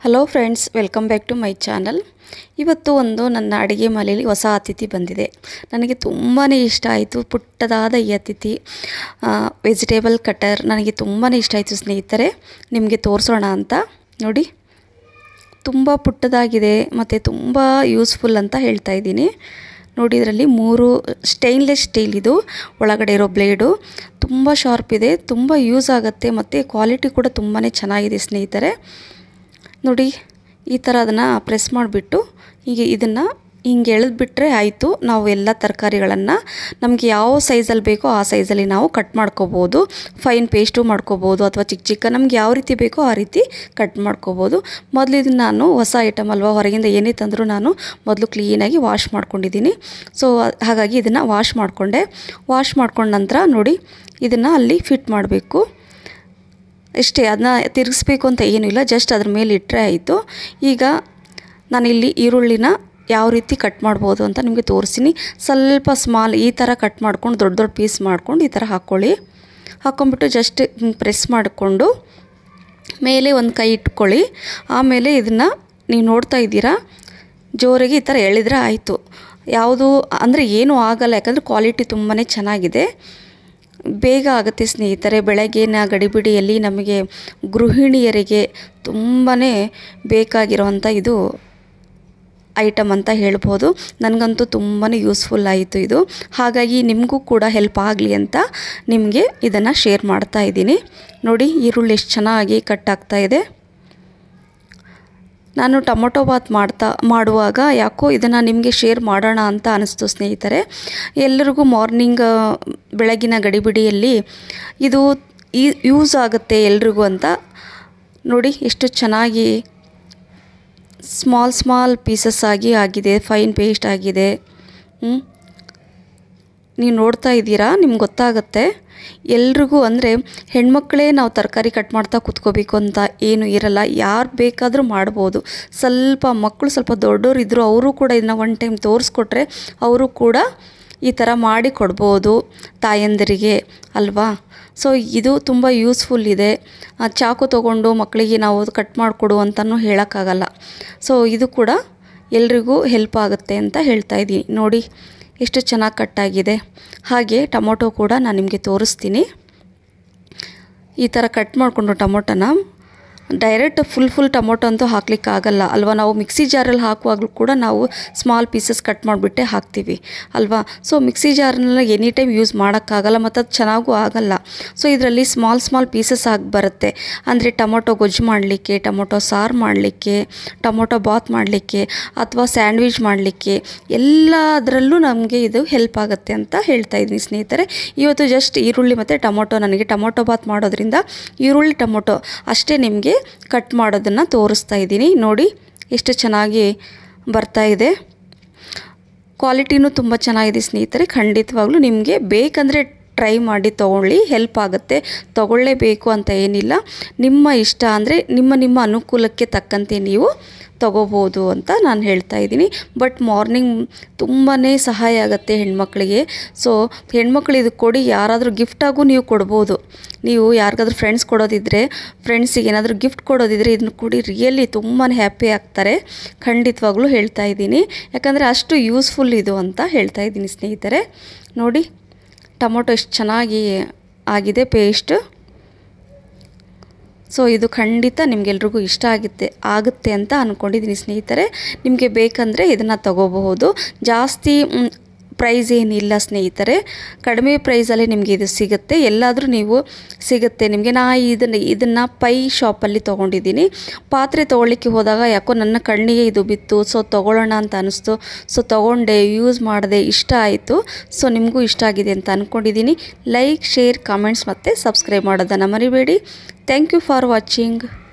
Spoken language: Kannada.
hello friends welcome back to my channel ಇವತ್ತು ಒಂದು ನನ್ನ ಅಡುಗೆ ಮನೆಯಲ್ಲಿ ಹೊಸ ಅತಿಥಿ ಬಂದಿದೆ ನನಗೆ ತುಂಬಾ ಇಷ್ಟ ಆಯಿತು ಪುಟ್ಟದಾದ ಈ ಅತಿಥಿ ವೆಜಿಟೇಬಲ್ ಕಟರ್ ನನಗೆ ತುಂಬಾ ಇಷ್ಟ ಆಯಿತು ಸ್ನೇಹಿತರೆ ನಿಮಗೆ ತೋರಿಸೋಣ ಅಂತ ನೋಡಿ ತುಂಬ ಪುಟ್ಟದಾಗಿದೆ ಮತ್ತು ತುಂಬ ಯೂಸ್ಫುಲ್ ಅಂತ ಹೇಳ್ತಾ ಇದ್ದೀನಿ ನೋಡಿ ಇದರಲ್ಲಿ ಮೂರು ಸ್ಟೈನ್ಲೆಸ್ ಸ್ಟೀಲ್ ಇದು ಒಳಗಡೆ ಇರೋ ಬ್ಲೇಡು ತುಂಬ ಶಾರ್ಪ್ ಇದೆ ತುಂಬ ಯೂಸ್ ಆಗುತ್ತೆ ಮತ್ತು ಕ್ವಾಲಿಟಿ ಕೂಡ ತುಂಬಾ ಚೆನ್ನಾಗಿದೆ ಸ್ನೇಹಿತರೆ ನೋಡಿ ಈ ಥರ ಅದನ್ನು ಪ್ರೆಸ್ ಮಾಡಿಬಿಟ್ಟು ಹೀಗೆ ಇದನ್ನು ಹಿಂಗೆ ಎಳೆದ್ಬಿಟ್ರೆ ಆಯಿತು ನಾವು ಎಲ್ಲ ತರಕಾರಿಗಳನ್ನು ನಮಗೆ ಯಾವ ಸೈಜಲ್ಲಿ ಬೇಕೋ ಆ ಸೈಜಲ್ಲಿ ನಾವು ಕಟ್ ಮಾಡ್ಕೋಬೋದು ಫೈನ್ ಪೇಸ್ಟು ಮಾಡ್ಕೋಬೋದು ಅಥವಾ ಚಿಕ್ಕ ಚಿಕ್ಕ ನಮ್ಗೆ ಯಾವ ರೀತಿ ಬೇಕೋ ಆ ರೀತಿ ಕಟ್ ಮಾಡ್ಕೋಬೋದು ಮೊದಲು ಇದನ್ನು ನಾನು ಹೊಸ ಐಟಮ್ ಅಲ್ವಾ ಹೊರಗಿಂದ ಏನೇ ತಂದರೂ ನಾನು ಮೊದಲು ಕ್ಲೀನಾಗಿ ವಾಶ್ ಮಾಡ್ಕೊಂಡಿದ್ದೀನಿ ಸೊ ಹಾಗಾಗಿ ಇದನ್ನು ವಾಶ್ ಮಾಡಿಕೊಂಡೆ ವಾಶ್ ಮಾಡ್ಕೊಂಡ ನಂತರ ನೋಡಿ ಇದನ್ನು ಅಲ್ಲಿ ಫಿಟ್ ಮಾಡಬೇಕು ಇಷ್ಟೇ ಅದನ್ನ ತಿರುಗಿಸ್ಬೇಕು ಅಂತ ಏನೂ ಇಲ್ಲ ಜಸ್ಟ್ ಅದ್ರ ಮೇಲೆ ಇಟ್ಟರೆ ಆಯಿತು ಈಗ ನಾನಿಲ್ಲಿ ಈರುಳ್ಳಿನ ಯಾವ ರೀತಿ ಕಟ್ ಮಾಡ್ಬೋದು ಅಂತ ನಿಮಗೆ ತೋರಿಸ್ತೀನಿ ಸ್ವಲ್ಪ ಸ್ಮಾಲ್ ಈ ಥರ ಕಟ್ ಮಾಡ್ಕೊಂಡು ದೊಡ್ಡ ದೊಡ್ಡ ಪೀಸ್ ಮಾಡ್ಕೊಂಡು ಈ ಥರ ಹಾಕ್ಕೊಳ್ಳಿ ಹಾಕ್ಕೊಂಬಿಟ್ಟು ಜಸ್ಟ್ ಪ್ರೆಸ್ ಮಾಡಿಕೊಂಡು ಮೇಲೆ ಒಂದು ಕೈ ಇಟ್ಕೊಳ್ಳಿ ಆಮೇಲೆ ಇದನ್ನು ನೀವು ನೋಡ್ತಾ ಇದ್ದೀರಾ ಜೋರಿಗೆ ಈ ಥರ ಎಳೆದ್ರೆ ಆಯಿತು ಯಾವುದು ಅಂದರೆ ಏನೂ ಆಗಲ್ಲ ಯಾಕಂದರೆ ಕ್ವಾಲಿಟಿ ತುಂಬಾ ಚೆನ್ನಾಗಿದೆ ಬೇಗ ಆಗುತ್ತೆ ಸ್ನೇಹಿತರೆ ಬೆಳಗ್ಗಿನ ಗಡಿಬಿಡಿಯಲ್ಲಿ ನಮಗೆ ಗೃಹಿಣಿಯರಿಗೆ ತುಂಬಾ ಬೇಕಾಗಿರೋವಂಥ ಇದು ಐಟಮ್ ಅಂತ ಹೇಳ್ಬೋದು ನನಗಂತೂ ತುಂಬಾ ಯೂಸ್ಫುಲ್ ಆಯಿತು ಇದು ಹಾಗಾಗಿ ನಿಮಗೂ ಕೂಡ ಹೆಲ್ಪ್ ಆಗಲಿ ಅಂತ ನಿಮಗೆ ಇದನ್ನು ಶೇರ್ ಮಾಡ್ತಾ ಇದ್ದೀನಿ ನೋಡಿ ಈರುಳ್ಳಿ ಎಷ್ಟು ಚೆನ್ನಾಗಿ ಕಟ್ ಆಗ್ತಾ ಇದೆ ನಾನು ಟೊಮೊಟೊ ಬಾತ್ ಮಾಡ್ತಾ ಮಾಡುವಾಗ ಯಾಕೋ ಇದನ್ನು ನಿಮಗೆ ಶೇರ್ ಮಾಡೋಣ ಅಂತ ಅನಿಸ್ತು ಸ್ನೇಹಿತರೆ ಎಲ್ಲರಿಗೂ ಮಾರ್ನಿಂಗ್ ಬೆಳಗಿನ ಗಡಿಬಿಡಿಯಲ್ಲಿ ಇದು ಯೂಸ್ ಆಗುತ್ತೆ ಎಲ್ರಿಗೂ ಅಂತ ನೋಡಿ ಎಷ್ಟು ಚೆನ್ನಾಗಿ ಸ್ಮಾಲ್ ಸ್ಮಾಲ್ ಪೀಸಸ್ ಆಗಿ ಆಗಿದೆ ಫೈನ್ ಪೇಸ್ಟ್ ಆಗಿದೆ ನೀವು ನೋಡ್ತಾ ಇದ್ದೀರಾ ನಿಮ್ಗೆ ಗೊತ್ತಾಗುತ್ತೆ ಎಲ್ರಿಗೂ ಅಂದರೆ ಹೆಣ್ಮಕ್ಳೇ ನಾವು ತರಕಾರಿ ಕಟ್ ಮಾಡ್ತಾ ಕೂತ್ಕೋಬೇಕು ಅಂತ ಏನು ಇರಲ್ಲ ಯಾರು ಬೇಕಾದರೂ ಮಾಡ್ಬೋದು ಸ್ವಲ್ಪ ಮಕ್ಕಳು ಸ್ವಲ್ಪ ದೊಡ್ಡೋರು ಇದ್ದರು ಅವರು ಕೂಡ ಇದನ್ನ ಒನ್ ಟೈಮ್ ತೋರಿಸ್ಕೊಟ್ರೆ ಅವರು ಕೂಡ ಈ ಥರ ಮಾಡಿ ಕೊಡ್ಬೋದು ತಾಯಂದಿರಿಗೆ ಅಲ್ವಾ ಸೊ ಇದು ತುಂಬ ಯೂಸ್ಫುಲ್ ಇದೆ ಚಾಕು ತೊಗೊಂಡು ಮಕ್ಕಳಿಗೆ ನಾವು ಕಟ್ ಮಾಡಿಕೊಡು ಅಂತಲೂ ಹೇಳೋಕ್ಕಾಗಲ್ಲ ಸೊ ಇದು ಕೂಡ ಎಲ್ರಿಗೂ ಹೆಲ್ಪ್ ಆಗುತ್ತೆ ಅಂತ ಹೇಳ್ತಾ ಇದ್ದೀನಿ ನೋಡಿ ಎಷ್ಟು ಚೆನ್ನಾಗಿ ಕಟ್ಟಾಗಿದೆ ಹಾಗೆ ಟೊಮೊಟೊ ಕೂಡ ನಾನು ನಿಮಗೆ ತೋರಿಸ್ತೀನಿ ಈ ಥರ ಕಟ್ ಮಾಡಿಕೊಂಡು ಟೊಮೊಟೊನ ಡೈರೆಕ್ಟ್ ಫುಲ್ ಫುಲ್ ಟೊಮೊಟೊ ಅಂತೂ ಹಾಕ್ಲಿಕ್ಕಾಗಲ್ಲ ಅಲ್ವಾ ನಾವು ಮಿಕ್ಸಿ ಜಾರಲ್ಲಿ ಹಾಕುವಾಗಲೂ ಕೂಡ ನಾವು ಸ್ಮಾಲ್ ಪೀಸಸ್ ಕಟ್ ಮಾಡಿಬಿಟ್ಟೆ ಹಾಕ್ತೀವಿ ಅಲ್ವಾ ಸೊ ಮಿಕ್ಸಿ ಜಾರನ್ನೆಲ್ಲ ಎನಿ ಟೈಮ್ ಯೂಸ್ ಮಾಡೋಕ್ಕಾಗಲ್ಲ ಮತ್ತು ಅದು ಚೆನ್ನಾಗೂ ಆಗಲ್ಲ ಸೊ ಇದರಲ್ಲಿ ಸ್ಮಾಲ್ ಸ್ಮಾಲ್ ಪೀಸಸ್ ಆಗಿ ಬರುತ್ತೆ ಅಂದರೆ ಟೊಮೊಟೊ ಗೊಜ್ಜು ಮಾಡಲಿಕ್ಕೆ ಟೊಮೊಟೊ ಸಾರು ಮಾಡಲಿಕ್ಕೆ ಟೊಮೊಟೊ ಬಾತ್ ಮಾಡಲಿಕ್ಕೆ ಅಥವಾ ಸ್ಯಾಂಡ್ವಿಚ್ ಮಾಡಲಿಕ್ಕೆ ಎಲ್ಲದರಲ್ಲೂ ನಮಗೆ ಇದು ಹೆಲ್ಪ್ ಆಗುತ್ತೆ ಅಂತ ಹೇಳ್ತಾ ಇದ್ದೀನಿ ಸ್ನೇಹಿತರೆ ಇವತ್ತು ಜಸ್ಟ್ ಈರುಳ್ಳಿ ಮತ್ತು ಟೊಮೊಟೊ ನನಗೆ ಟೊಮೊಟೊ ಬಾತ್ ಮಾಡೋದ್ರಿಂದ ಈರುಳ್ಳಿ ಟೊಮೊಟೊ ಅಷ್ಟೇ ನಿಮಗೆ ಕಟ್ ಮಾಡೋದನ್ನು ತೋರಿಸ್ತಾ ಇದ್ದೀನಿ ನೋಡಿ ಎಷ್ಟು ಚೆನ್ನಾಗಿ ಬರ್ತಾ ಇದೆ ಕ್ವಾಲಿಟಿನೂ ತುಂಬ ಚೆನ್ನಾಗಿದೆ ಸ್ನೇಹಿತರೆ ಖಂಡಿತವಾಗ್ಲೂ ನಿಮಗೆ ಬೇಕಂದರೆ ಟ್ರೈ ಮಾಡಿ ತೊಗೊಳ್ಳಿ ಹೆಲ್ಪ್ ಆಗುತ್ತೆ ತೊಗೊಳ್ಳೇಬೇಕು ಅಂತ ಏನಿಲ್ಲ ನಿಮ್ಮ ಇಷ್ಟ ಅಂದರೆ ನಿಮ್ಮ ನಿಮ್ಮ ಅನುಕೂಲಕ್ಕೆ ತಕ್ಕಂತೆ ನೀವು ತೊಗೋಬೋದು ಅಂತ ನಾನು ಹೇಳ್ತಾ ಇದ್ದೀನಿ ಬಟ್ ಮಾರ್ನಿಂಗ್ ತುಂಬಾ ಸಹಾಯ ಆಗುತ್ತೆ ಹೆಣ್ಮಕ್ಳಿಗೆ ಸೊ ಹೆಣ್ಮಕ್ಳು ಇದು ಕೊಡಿ ಯಾರಾದರೂ ಗಿಫ್ಟಾಗೂ ನೀವು ಕೊಡ್ಬೋದು ನೀವು ಯಾರಿಗಾದ್ರೂ ಫ್ರೆಂಡ್ಸ್ ಕೊಡೋದಿದ್ದರೆ ಫ್ರೆಂಡ್ಸಿಗೆ ಏನಾದರೂ ಗಿಫ್ಟ್ ಕೊಡೋದಿದ್ದರೆ ಇದನ್ನು ಕೊಡಿ ರಿಯಲಿ ತುಂಬಾ ಹ್ಯಾಪಿ ಆಗ್ತಾರೆ ಖಂಡಿತವಾಗ್ಲೂ ಹೇಳ್ತಾ ಇದ್ದೀನಿ ಯಾಕಂದರೆ ಅಷ್ಟು ಯೂಸ್ಫುಲ್ ಇದು ಅಂತ ಹೇಳ್ತಾ ಇದ್ದೀನಿ ಸ್ನೇಹಿತರೆ ನೋಡಿ ಟೊಮೊಟೊ ಎಷ್ಟು ಚೆನ್ನಾಗಿ ಆಗಿದೆ ಪೇಸ್ಟ್ ಸೊ ಇದು ಖಂಡಿತ ನಿಮಗೆಲ್ರಿಗೂ ಇಷ್ಟ ಆಗುತ್ತೆ ಆಗುತ್ತೆ ಅಂತ ಅಂದ್ಕೊಂಡಿದ್ದೀನಿ ಸ್ನೇಹಿತರೆ ನಿಮಗೆ ಬೇಕಂದರೆ ಇದನ್ನು ತಗೋಬಹುದು ಜಾಸ್ತಿ ಪ್ರೈಸ್ ಏನಿಲ್ಲ ಸ್ನೇಹಿತರೆ ಕಡಿಮೆ ಪ್ರೈಸಲ್ಲೇ ನಿಮಗೆ ಇದು ಸಿಗುತ್ತೆ ಎಲ್ಲಾದರೂ ನೀವು ಸಿಗುತ್ತೆ ನಿಮಗೆ ನಾ ಇದನ್ನು ಇದನ್ನು ಪೈ ಶಾಪಲ್ಲಿ ತೊಗೊಂಡಿದ್ದೀನಿ ಪಾತ್ರೆ ತೊಗೊಳ್ಳಿಕ್ಕೆ ಹೋದಾಗ ಯಾಕೋ ನನ್ನ ಕಣ್ಣಿಗೆ ಇದು ಬಿತ್ತು ಸೊ ತೊಗೊಳ್ಳೋಣ ಅಂತ ಅನ್ನಿಸ್ತು ಸೊ ತೊಗೊಂಡೆ ಯೂಸ್ ಮಾಡಿದೆ ಇಷ್ಟ ಆಯಿತು ಸೊ ನಿಮಗೂ ಇಷ್ಟ ಆಗಿದೆ ಅಂತ ಅಂದ್ಕೊಂಡಿದ್ದೀನಿ ಲೈಕ್ ಶೇರ್ ಕಾಮೆಂಟ್ಸ್ ಮತ್ತು ಸಬ್ಸ್ಕ್ರೈಬ್ ಮಾಡೋದನ್ನು ಮರಿಬೇಡಿ ಥ್ಯಾಂಕ್ ಯು ಫಾರ್ ವಾಚಿಂಗ್